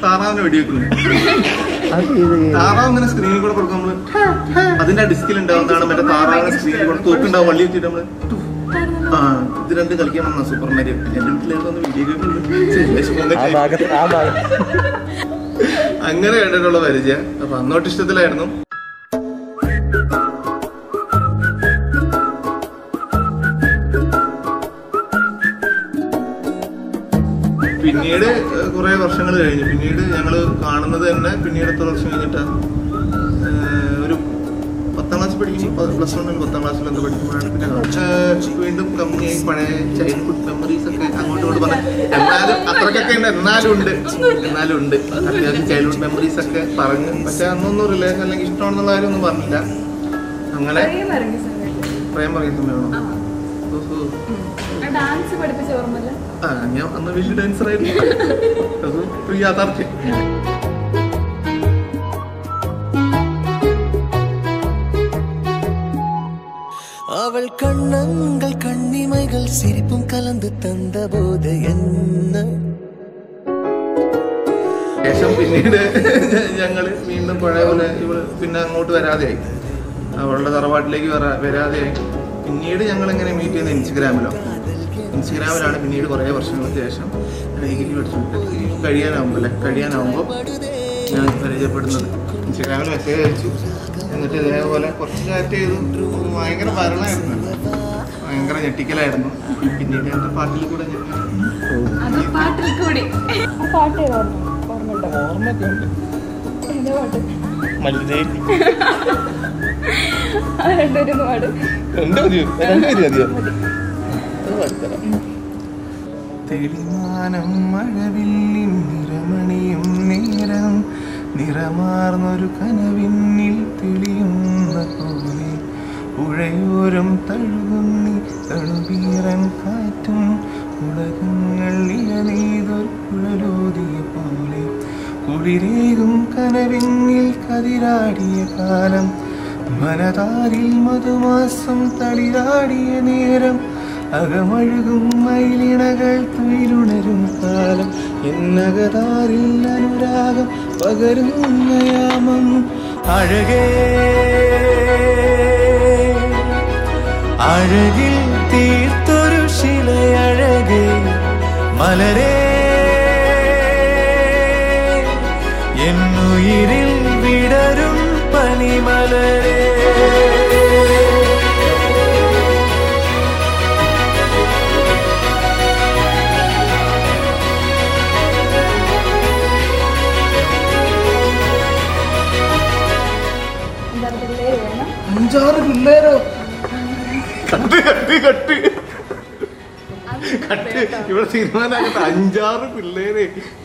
താറാവിനെ വെടിവെക്കുന്നു അത് ഇത് താറാവ് ഇങ്ങനെ സ്ക്രീനിൽ കൂടെ കൊടുക്കും നമ്മള് അതിന്റെ ഡിസ്കിൽ ഉണ്ടാവുന്നതാണ് മറ്റേ താറാവിനെ സ്ക്രീനിൽ കൂടെ തോക്കുണ്ടാവും വള്ളി വെച്ചിട്ട് നമ്മള് ടു. ആ ഇത് രണ്ടും കളിക്കാൻ വന്ന സൂപ്പർ മാരിയോ എന്റെ വീട്ടിലായിരുന്നു വീഡിയോ ഗെയിം ആ ഭാഗത്ത് ആ ഭാഗത്ത് അങ്ങനെ കണ്ടിട്ടുള്ള പരിചയം അപ്പൊ അന്നോട്ട് ഇഷ്ടത്തിലായിരുന്നു പിന്നീട് കുറെ വർഷങ്ങൾ കഴിഞ്ഞു പിന്നീട് ഞങ്ങൾ കാണുന്നത് തന്നെ പിന്നീട് എത്ര വർഷം കഴിഞ്ഞിട്ടാ ഏഹ് ഒരു പത്താം ക്ലാസ് പഠിക്കുമ്പോൾ പ്ലസ് വണ്ണിൽ പത്താം ക്ലാസ്സിൽ എന്ത് പഠിക്കുമ്പോഴാണ് പിന്നെ ഏഹ് വീണ്ടും കമ്പനിയായി പഴയ ചൈൽഡ്ഹുഡ് മെമ്മറീസ് ഒക്കെ അങ്ങോട്ട് ഇങ്ങോട്ട് പറഞ്ഞു എന്നാലും അത്രക്കൊക്കെ ഉണ്ട് എന്നാലും ഉണ്ട് എന്നാലും ഉണ്ട് അത്യാവശ്യം ചൈൽഡ്ഹുഡ് മെമ്മറീസ് ഒക്കെ പറഞ്ഞ് പക്ഷെ അന്നൊന്നും റിലേഷൻ അല്ലെങ്കിൽ ഇഷ്ടമാണെന്നുള്ള കാര്യമൊന്നും പറഞ്ഞില്ല അങ്ങനെ പ്രേം ഇറങ്ങിയ സമയത്ത് പ്രേം പറയുന്ന സമയമാണോ ആ. ഓഹോ. ആ ഡാൻസ് പഠിപ്പിച്ച ഓർമ്മല്ല ആ ഞാൻ അന്ന് വിഷു ഡാൻസർ ആയിരുന്നു അത് ഒരു യാഥാർത്ഥ്യം அவள் கண்ணங்கள் கண்ணிமைகள் சிரிப்பும் கலந்து தந்த போது என்ன ശേഷം പിന്നീട് ഞങ്ങൾ വീണ്ടും പഴയ പോലെ ഇവള് പിന്നെ അങ്ങോട്ട് വരാതെയായി അവളുടെ തറവാട്ടിലേക്ക് വരാ- വരാതെയായി പിന്നീട് ഞങ്ങൾ എങ്ങനെ മീറ്റ് ചെയ്യുന്നത് ഇൻസ്റ്റഗ്രാമിലോ ഇൻസ്റ്റഗ്രാമിലാണ് പിന്നീട് കുറേ വർഷങ്ങൾക്ക് ശേഷം ഡിഗ്രി പഠിച്ചിട്ട് ഈ കഴിയാനാവുമ്പോൾ അല്ലെ കഴിയാനാവുമ്പോൾ ഞാൻ പരിചയപ്പെടുന്നത് ഇൻസ്റ്റഗ്രാമിൽ മെസ്സേജ് അയച്ചു എന്നിട്ട് ഇതേപോലെ കുറച്ച് ചാറ്റ് ചെയ്തു ഭയങ്കര ഭരണമായിരുന്നു ഭയങ്കര ഞെട്ടിക്കലായിരുന്നു പിന്നീട് എൻ്റെ പാട്ടിൽ കൂടെ ഞാൻ അത് പാട്ടിൽ കൂടി ആ പാട്ട് ഏതായിരുന്നു ഓർമ്മയുണ്ടോ ഓർമ്മയൊക്കെ ഉണ്ട് ഏതാ പാട്ട് മല്ലിതേ ആ രണ്ടുപേരും പാട് രണ്ട് മതിയോ രണ്ട് മതി മതിയോ അത് പാടിത്തരാം തെളിമാനം മഴവില്ലിൻ നിറമണിയും നേരം നിറമാർന്നൊരു കനവിന്നിൽ തെളിയുന്ന പോലെ പുഴയോരം തഴുകുന്നി തണുപീറൻ കാറ്റും ഉലകങ്ങൾ ഇഴനീതൊരു കുഴലോതിയ പോലെ കുളിരേകും കനവിന്നിൽ കതിരാടിയ കാലം മനതാരിൽ മധുമാസം തളിരാടിയ നേരം അകമഴുകും മയിലിണകൾ തുയിലുണരും കാലം എന്നകതാരിൽ അനുരാഗം പകരുന്ന യാമം அழகே അഴകിൽ തീർത്തൊരു ശില അഴകേ മലരേ എന്നുയിരിൽ വിടരും പനിമലരേ എന്താണ് പിള്ളേര് വേണം അഞ്ചാറ് പിള്ളേരോ കട്ട് കട്ട് കട്ട് കട്ട് ഇവിടെ തീരുമാനമാകട്ടെ അഞ്ചാറ് പിള്ളേര്